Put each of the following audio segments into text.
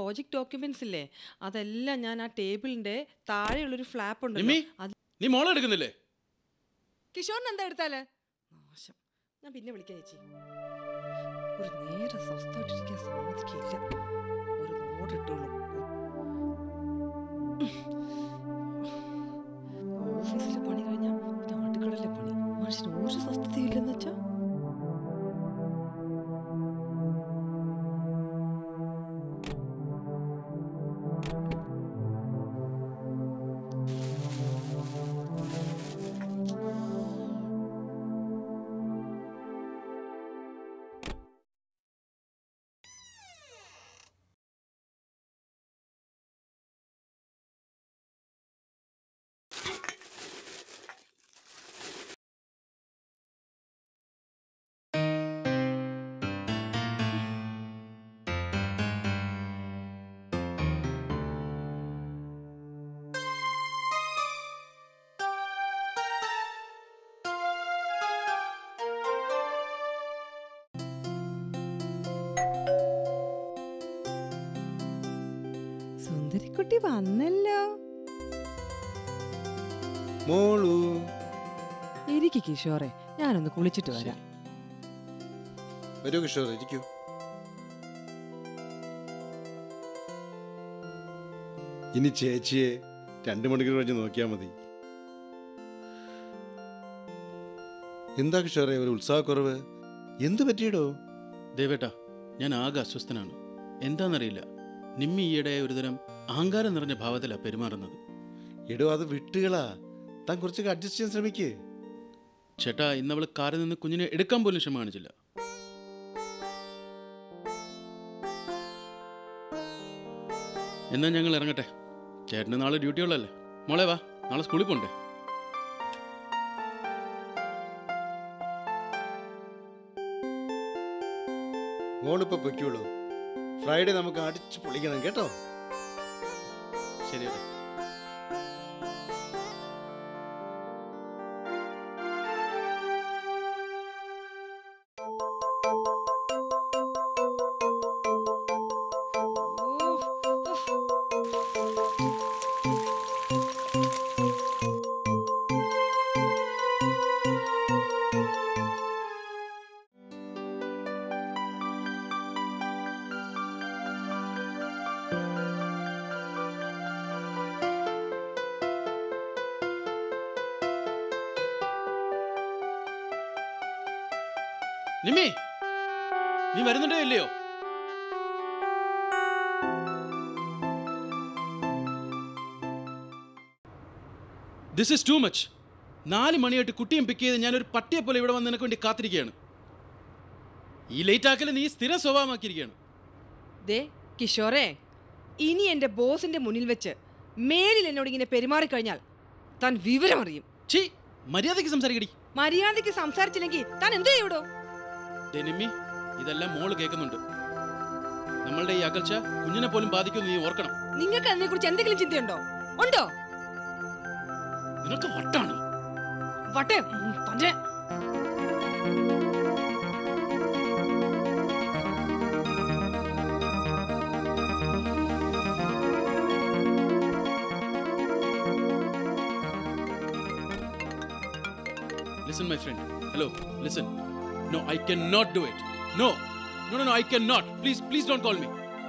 Project documents ഇല്ലേ അതെല്ലാം ഞാൻ ആ ടേബിളിന്റെ താഴെയുള്ളൊരു ഫ്ലാപ്പ് നിമ്മി ഉണ്ട് അത് നീ മോളെ എടുക്കുന്നില്ലേ കിഷോറിന് എന്താ എടുത്താല് നാശം ഞാൻ പിന്നെ വിളിക്കാം ചേച്ചി ഒരു നേരെ സ്വസ്ഥമായിട്ടിരിക്കാൻ സമ്മതിക്കില്ല ഒരു നോടിട്ടുള്ളൂ ഓഫീസിലെ പണി കഴിഞ്ഞാൽ പിന്നെ അടുക്കളയിലെ പണി മനുഷ്യന് ഒരു സ്വസ്ഥതയില്ലെന്ന് വെച്ചാ സുന്ദരിക്കുട്ടി വന്നല്ലോ മോളു ഇരിക്ക് കിഷോറെ ഞാനൊന്ന് കുളിച്ചിട്ട് വരാം വരൂ കിഷോർ ഇരിക്കൂ ഇനി ചേച്ചിയെ രണ്ടു മണിക്കൂർ കഴിഞ്ഞ് നോക്കിയാൽ മതി എന്താ കിഷോറെ ഒരു ഉത്സാഹക്കുറവ് എന്ത് പറ്റിയടോ ദേവേട്ടാ ഞാൻ ആകെ അസ്വസ്ഥനാണ് എന്താണെന്നറിയില്ല നിമ്മി ഈയിടെ ഒരുതരം അഹങ്കാരം നിറഞ്ഞ ഭാവത്തിലാണ് പെരുമാറുന്നത് എടോ അത് വിട്ടുകളാ താൻ കുറച്ചൊക്കെ അഡ്ജസ്റ്റ് ചെയ്യാൻ ശ്രമിക്കേ ചേട്ടാ ഇന്നവൾ കാറിൽ നിന്ന് കുഞ്ഞിനെ എടുക്കാൻ പോലും ക്ഷമ കാണിച്ചില്ല എന്നാ ഞങ്ങൾ ഇറങ്ങട്ടെ ചേട്ടന് നാളെ ഡ്യൂട്ടി ഉള്ളല്ലേ മോളെ വാ നാളെ സ്കൂളിൽ പോണ്ടേ മോളിപ്പോ പൊയ്ക്കോളൂ ഫ്രൈഡേ നമുക്ക് അടിച്ചു പൊളിക്കണം കേട്ടോ ശരി ഏട്ടാ നിമ്മി നീ വരുന്നുണ്ടോ ഇല്ലയോ ദിസ് ഇസ് ടു മച്ച് നാല് മണിയായിട്ട് കുട്ടിയും പിക്ക് ചെയ്ത് ഞാനൊരു പട്ടിയെ പോലെ ഇവിടെ വന്ന് നിനക്ക് വേണ്ടി കാത്തിരിക്കുകയാണ് ഈ ലേറ്റ് ആക്കൽ നീ സ്ഥിരം സ്വഭാവമാക്കിയിരിക്കുകയാണ് ദേ കിഷോറെ ഇനി എന്റെ ബോസിന്റെ മുന്നിൽ വെച്ച് മേലിൽ എന്നോട് ഇങ്ങനെ പെരുമാറിക്കഴിഞ്ഞാൽ താൻ വിവരമറിയും ഛീ മര്യാദയ്ക്ക് സംസാരിക്കടി മര്യാദയ്ക്ക് സംസാരിച്ചില്ലെങ്കിൽ താൻ എന്ത് ചെയ്യൂടോ ദേ നിമ്മി ഇതെല്ലാം മോള് കേൾക്കുന്നുണ്ട് നമ്മളുടെ ഈ അകൽച്ച കുഞ്ഞിനെ പോലും ബാധിക്കുമെന്ന് നീ ഓർക്കണം നിങ്ങൾക്ക് അതിനെ കുറിച്ച് എന്തെങ്കിലും ചിന്തയുണ്ടോ ഉണ്ടോ നിനക്ക് വട്ടാണ് വട്ടെ ഉം, തന്റെ Listen, my friend. Hello, listen. No, I cannot do it. No, no, no, no, I cannot. Please, please don't call me.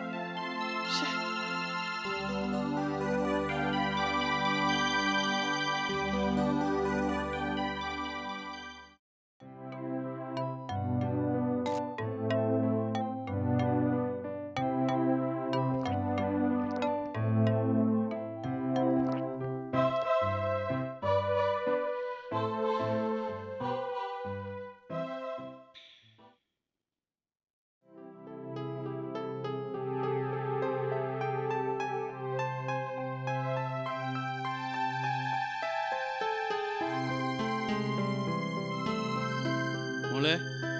മോളെ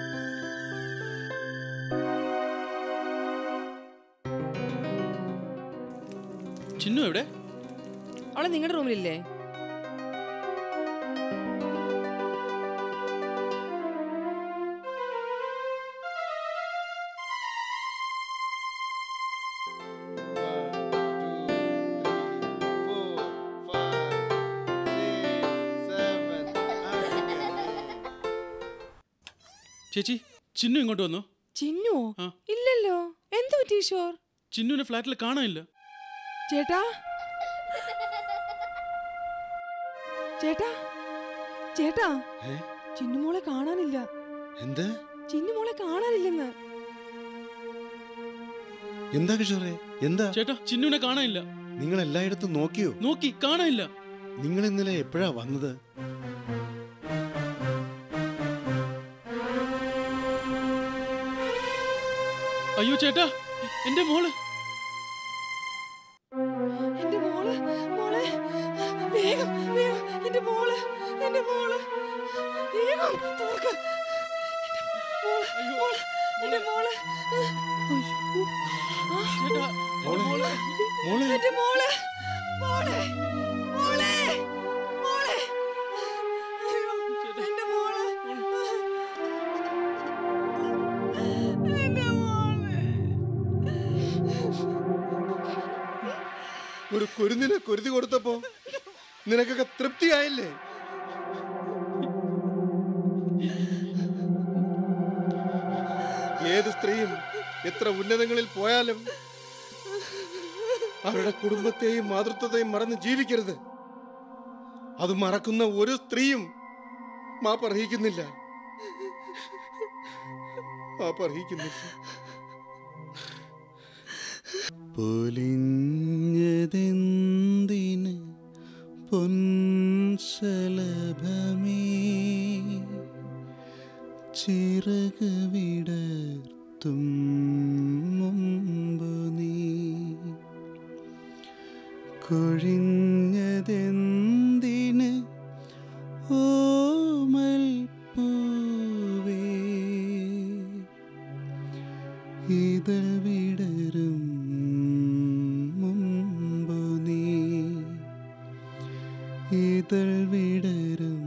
ചിന്നു എവിടെ അവളെ നിങ്ങളുടെ റൂമിലില്ലേ ചേച്ചി ചിന്നു ഇങ്ങോട്ട് വന്നു ചിന്നുവോ ആ. ഇല്ലല്ലോ എന്ത് പറ്റി കിഷോർ ചിന്നുവിനെ ഫ്ലാറ്റിൽ കാണാനില്ല ചേട്ടാ ചേട്ടാ ചേട്ടാ ഏ? ചിന്നുമോളെ കാണാനില്ല എന്ത് ചിന്നുമോളെ കാണാനില്ലെന്ന് എന്താ കിഷോറെ എന്താ ചേട്ടാ ചിന്നുവിനെ കാണാനില്ല നിങ്ങൾ എല്ലായിടത്തും നോക്കിയോ നോക്കി കാണാനില്ല നിങ്ങൾ ഇന്നലെ എപ്പോഴാ വന്നത് അയ്യോ ചേട്ടാ എന്റെ മോള് എന്റെ മോള് മോളെ വേഗം വേഗം എന്റെ മോള് എന്റെ മോള് വേഗം തുറക്ക് എന്റെ മോള്, മോള്, എന്റെ മോള് അയ്യോ. ആ, ചേട്ടാ മോളെ മോളെ എന്റെ മോള് മോളെ മോളെ മോളെ അയ്യോ, എന്റെ മോള് എന്റെ മോളെ ഒരു കുരുന്നിനെ കുരുതി കൊടുത്തപ്പോ നിനക്കൊക്കെ തൃപ്തിയായില്ലേ ഏത് സ്ത്രീയും എത്ര ഉന്നതങ്ങളിൽ പോയാലും അവരുടെ കുടുംബത്തെയും മാതൃത്വത്തെയും മറന്ന് ജീവിക്കരുത് അത് മറക്കുന്ന ഒരു സ്ത്രീയും മാപ്പ് അർഹിക്കുന്നില്ല മാപ്പ് അർഹിക്കുന്നില്ല പൊലിഞ്ഞതെന്തിന് പൊൻശലഭമേ ചിറക് വിടർത്തും മുമ്പ് നീ കൊഴിഞ്ഞതെന്തിന് ഓമൽ പൂവേ ഇതൾ വിടരും മുമ്പ് നീ ഇതൾ വിടരും